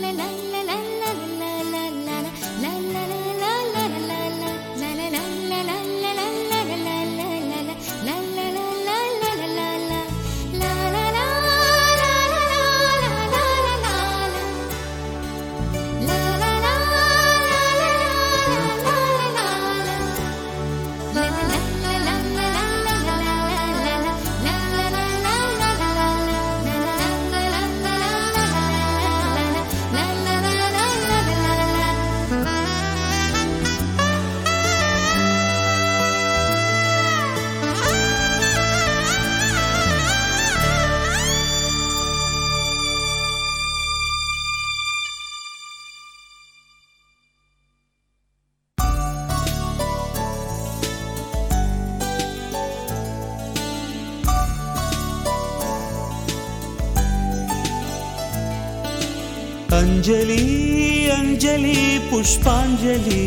அஞ்சலி அஞ்சலி புஷ்பாஞ்சலி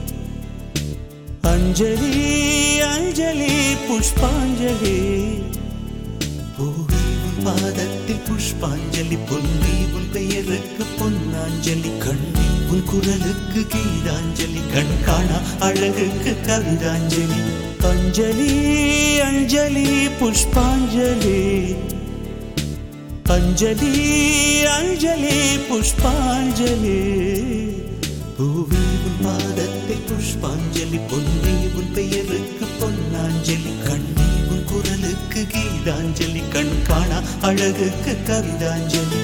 அஞ்சலி அஞ்சலி புஷ்பாஞ்சலி பூவி உன் பாதத்தில் புஷ்பாஞ்சலி பொன்னி உன் பெயருக்கு பொன்னாஞ்சலி கண்ணி உன் குரலுக்கு கீதாஞ்சலி கண் காணா அழகுக்கு கவிதாஞ்சலி அஞ்சலி அஞ்சலி புஷ்பாஞ்சலி அஞ்சலி அஞ்சலி புஷ்பாஞ்சலி பூவி உன் பாதத்தில் புஷ்பாஞ்சலி பொன்னி உன் பெயருக்கு பொன்னாஞ்சலி கண்ணி உன் குரலுக்கு கீதாஞ்சலி கண் காணா அழகுக்கு கவிதாஞ்சலி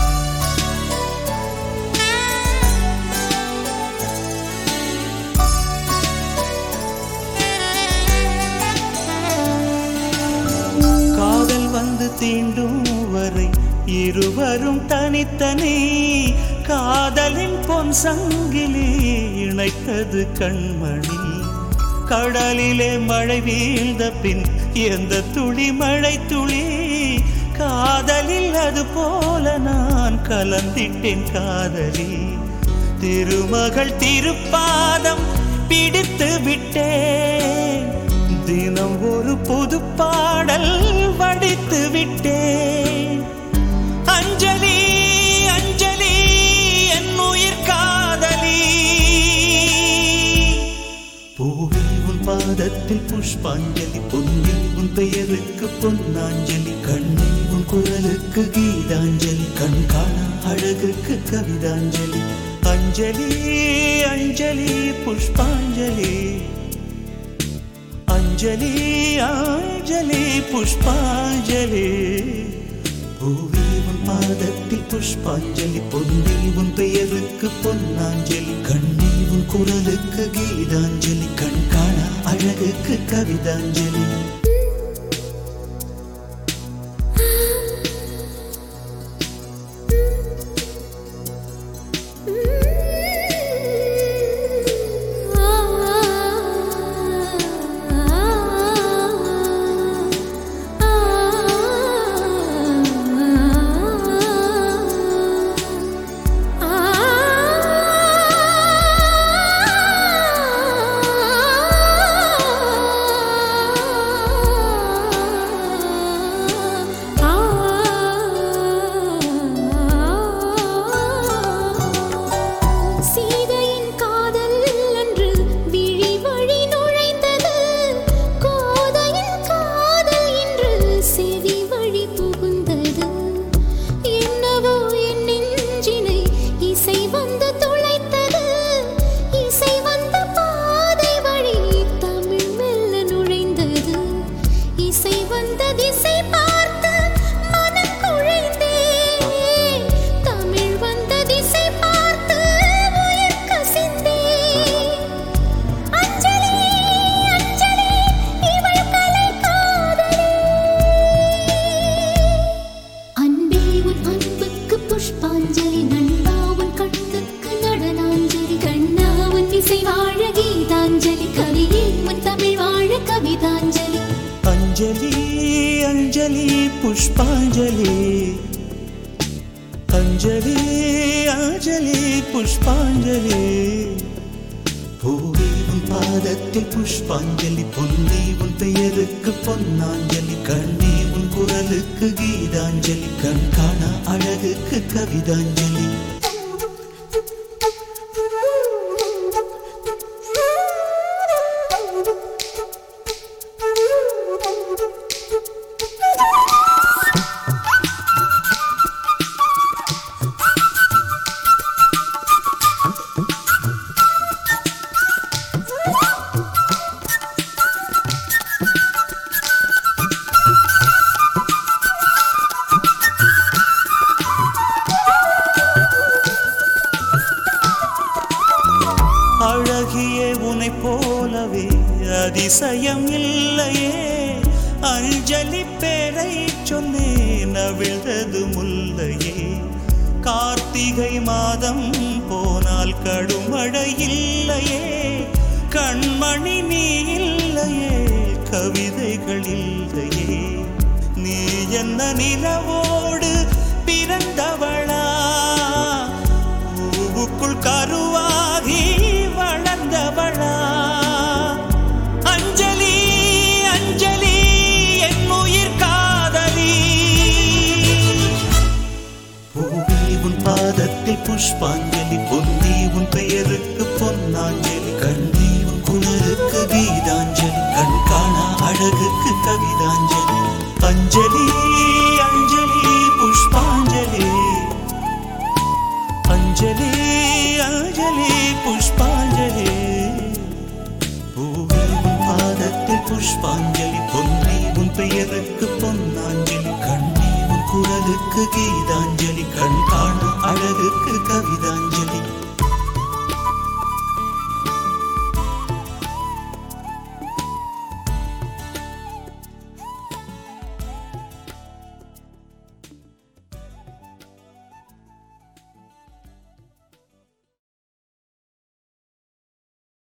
காதல் வந்து தீண்டும் வரை இருவரும் தனித்தனி காதலின் பொன் சங்கிலி இணைத்தது கண்மணி கடலிலே மழை வீழ்ந்த பின் எந்த துளி மழை துளி காதலில் அது போல நான் கலந்திட்டேன் காதலி திருமகள் திருப்பாதம் பிடித்து விட்டேன் தினம் ஒரு புது பாடல் வடித்து விட்டேன் அஞ்சலி அஞ்சலி என் உயிர் காதலி பூவி உன் பாதத்தில் புஷ்பாஞ்சலி பொன்னி உன் பெயருக்கு பொன்னாஞ்சலி கண்ணி உன் குரலுக்கு கீதாஞ்சலி கண் காணா அழகுக்கு கவிதாஞ்சலி அஞ்சலி அஞ்சலி புஷ்பாஞ்சலி அஞ்சலி அஞ்சலி புஷ்பாஞ்சலி பூவி உன் பாதத்தில் புஷ்பாஞ்சலி பொன்னி உன் பெயருக்கு பொன்னாஞ்சலி கண்ணி உன் குரலுக்கு கீதாஞ்சலி கண் காணா அழகுக்கு கவிதாஞ்சலி சீதையின் காதல் அன்று விழி வழி நுழைந்தது கோதையின் காதல் இன்று செவி வழி புகுந்தது என்னவோ என் நெஞ்சினை இசை வந்து துளைத்தது இசை வந்த பாதை வழி தமிழ் மெல்ல நுழைந்தது இசை வந்த திசை பார்த்து மனம் குழைந்தேன் தமிழ் வந்த திசை பார்த்து உயிர் கசிந்தேன் அஞ்சலி அஞ்சலி இவள் கலை காதலி அன்பே உன் அன்புக்கு புஷ்பாஞ்சலி நண்பா உன் கண்ணுக்கு நடனாஞ்சலி கண்ணா உன் இசை வாழ கீதாஞ்சலி கவியே உன் தமிழ் வாழ கவிதாஞ்சலி அஞ்சலி அஞ்சலி புஷ்பாஞ்சலி அஞ்சலி அஞ்சலி புஷ்பாஞ்சலி பூவி உன் பாதத்தில் புஷ்பாஞ்சலி பொன்னி உன் பெயருக்கு பொன்னாஞ்சலி கண்ணி உன் குரலுக்கு கீதாஞ்சலி கண் காணா அழகுக்கு கவிதாஞ்சலி உன்னை போலவே அதிசயம் இல்லையே அஞ்சலி பேரை சொன்னேன் அவிழ்ந்தது முல்லையே கார்த்திகை மாதம் போனால் கடுமழை இல்லையே கண்மணி நீ இல்லையே கவிதைகள் இல்லையே நீ என்ன நிலவோடு பிறந்தவளா பூவுக்குள் கருவாகி வளர்ந்தவளா அஞ்சலி அஞ்சலி என் உயிர் காதலி பூவே உன் பாதத்தில் புஷ்பாஞ்சலி பொன்னி உன் பெயருக்கு பொன்னாஞ்சலி கண்ணி உன் குணருக்கு கீதாஞ்சலி கண் காணா அழகுக்கு கவிதாஞ்சலி அஞ்சலி அஞ்சலி புஷ்பாஞ்சலி அஞ்சலி அஞ்சலி புஷ்பாஞ்சலி பூவே உன் பாதத்தில் புஷ்பாஞ்சலி பொன்னி உன் பெயருக்கு பொன்னாஞ்சலி கண்ணி உன் குரலுக்கு கீதாஞ்சலி கண் காண அழகுக்கு கவிதாஞ்சலி